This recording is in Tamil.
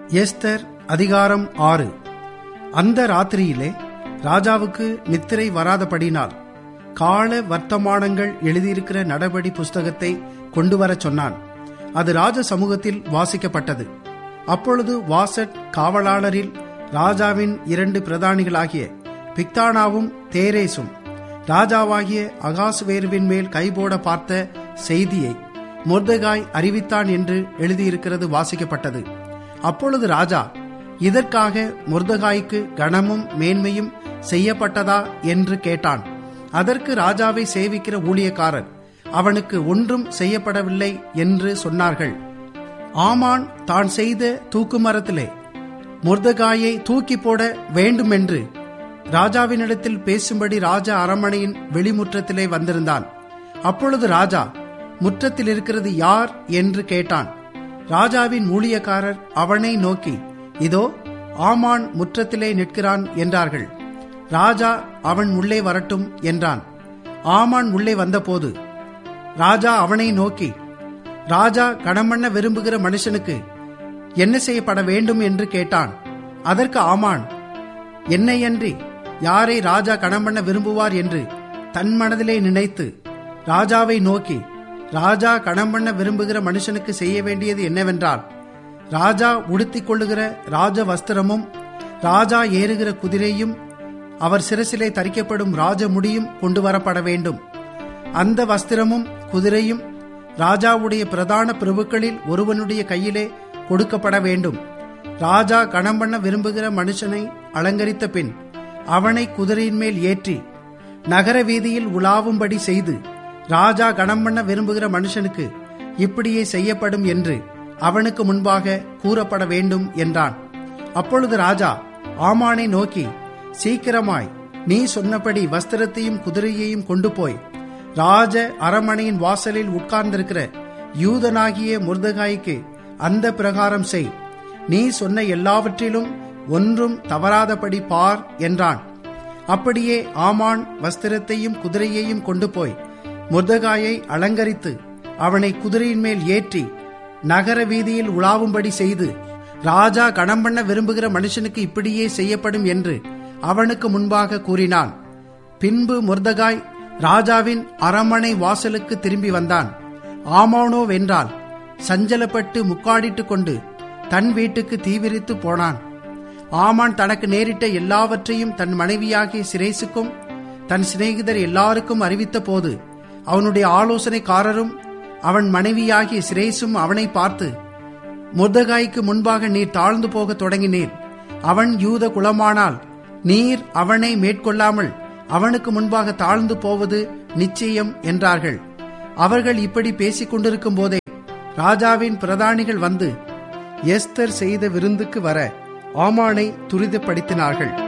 எஸ்தர் அதிகாரம் ஆறு அந்த ராத்திரியிலே ராஜாவுக்கு நித்திரை வராதபடினால் கால வர்த்தமானங்கள் எழுதியிருக்கிற நடபடி புஸ்தகத்தை கொண்டு வரச் சொன்னான் அது ராஜ சமூகத்தில் வாசிக்கப்பட்டது அப்பொழுது வாசட் காவலாளரில் ராஜாவின் இரண்டு பிரதானிகளாகிய பிக்தானாவும் தேரேசும் ராஜாவாகிய அகாசுவேருவின் மேல் கைபோட பார்த்த செய்தியை மொர்தகாய் அறிவித்தான் என்று எழுதியிருக்கிறது வாசிக்கப்பட்டது அப்பொழுது ராஜா இதற்காக முர்தகாய்க்கு கனமும் மேன்மையும் செய்யப்பட்டதா என்று கேட்டான் அதற்கு ராஜாவை சேவிக்கிற ஊழியக்காரர் அவனுக்கு ஒன்றும் செய்யப்படவில்லை என்று சொன்னார்கள் ஆமான் தான் செய்த தூக்குமரத்திலே முர்தகாயை தூக்கி போட வேண்டுமென்று ராஜாவினிடத்தில் பேசும்படி ராஜா அரண்மனையின் வெளிமுற்றத்திலே வந்திருந்தான் அப்பொழுது ராஜா முற்றத்தில் இருக்கிறது யார் என்று கேட்டான் ராஜாவின் ஊழியக்காரர் அவனை நோக்கி இதோ ஆமான் முற்றத்திலே நிற்கிறான் என்றார்கள் ராஜா அவன் உள்ளே வரட்டும் என்றான் ஆமான் உள்ளே வந்தபோது ராஜா அவனை நோக்கி ராஜா கணமண்ண விரும்புகிற மனுஷனுக்கு என்ன செய்யப்பட வேண்டும் என்று கேட்டான் அதற்கு ஆமான் என்னையன்றி யாரை ராஜா கணமண்ண விரும்புவார் என்று தன் மனதிலே நினைத்து ராஜாவை நோக்கி ராஜா கணம் பண்ண விரும்புகிற மனுஷனுக்கு செய்ய வேண்டியது என்னவென்றால் ராஜா உடுத்திக் கொள்ளுகிற ராஜ வஸ்திரமும் ராஜா ஏறுகிற குதிரையும் அவர் சிரசிலே தரிக்கப்படும் ராஜ முடியும் கொண்டு வரப்பட வேண்டும் அந்த வஸ்திரமும் குதிரையும் ராஜாவுடைய பிரதான பிரபுக்களில் ஒருவனுடைய கையிலே கொடுக்கப்பட வேண்டும் ராஜா கணம் பண்ண விரும்புகிற மனுஷனை அலங்கரித்த பின் அவனை குதிரையின் மேல் ஏற்றி நகர வீதியில் உலாவும்படி செய்து ராஜா கணம் பண்ண விரும்புகிற மனுஷனுக்கு இப்படியே செய்யப்படும் என்று அவனுக்கு முன்பாக கூறப்பட வேண்டும் என்றான் அப்பொழுது ராஜா ஆமானை நோக்கி சீக்கிரமாய் நீ சொன்னபடி வஸ்திரத்தையும் குதிரையையும் கொண்டு போய் ராஜ அரமனையின் வாசலில் உட்கார்ந்திருக்கிற யூதனாகிய முருதகாய்க்கு அந்த பிரகாரம் செய் நீ சொன்ன எல்லாவற்றிலும் ஒன்றும் தவறாதபடி பார் என்றான் அப்படியே ஆமான் வஸ்திரத்தையும் குதிரையையும் கொண்டு போய் முர்தகாயை அலங்கரித்து அவனை குதிரையின் மேல் ஏற்றி நகர வீதியில் உலாவும்படி செய்து ராஜா கணம் பண்ண விரும்புகிற மனுஷனுக்கு இப்படியே செய்யப்படும் என்று அவனுக்கு முன்பாக கூறினான் பின்பு முர்தகாய் ராஜாவின் அரண்மனை வாசலுக்கு திரும்பி வந்தான் ஆமானோ வென்றால் சஞ்சலப்பட்டு முக்காடிட்டு கொண்டு தன் வீட்டுக்கு தீவிரித்து போனான் ஆமான் தனக்கு நேரிட்ட எல்லாவற்றையும் தன் மனைவியாகிய சிரேசுக்கும் தன் சிநேகிதர் எல்லாருக்கும் அறிவித்த போது அவனுடைய ஆலோசனைக்காரரும் அவன் மனைவியாகிய சிரேசும் அவனை பார்த்து முர்தகாய்க்கு முன்பாக நீர் தாழ்ந்து போக தொடங்கினீர் அவன் யூத குலமானால் நீர் அவனை மேற்கொள்ளாமல் அவனுக்கு முன்பாக தாழ்ந்து போவது நிச்சயம் என்றார்கள் அவர்கள் இப்படி பேசிக் கொண்டிருக்கும் போதே ராஜாவின் பிரதானிகள் வந்து எஸ்தர் செய்த விருந்துக்கு வர ஆமானை துரிதப்படுத்தினார்கள்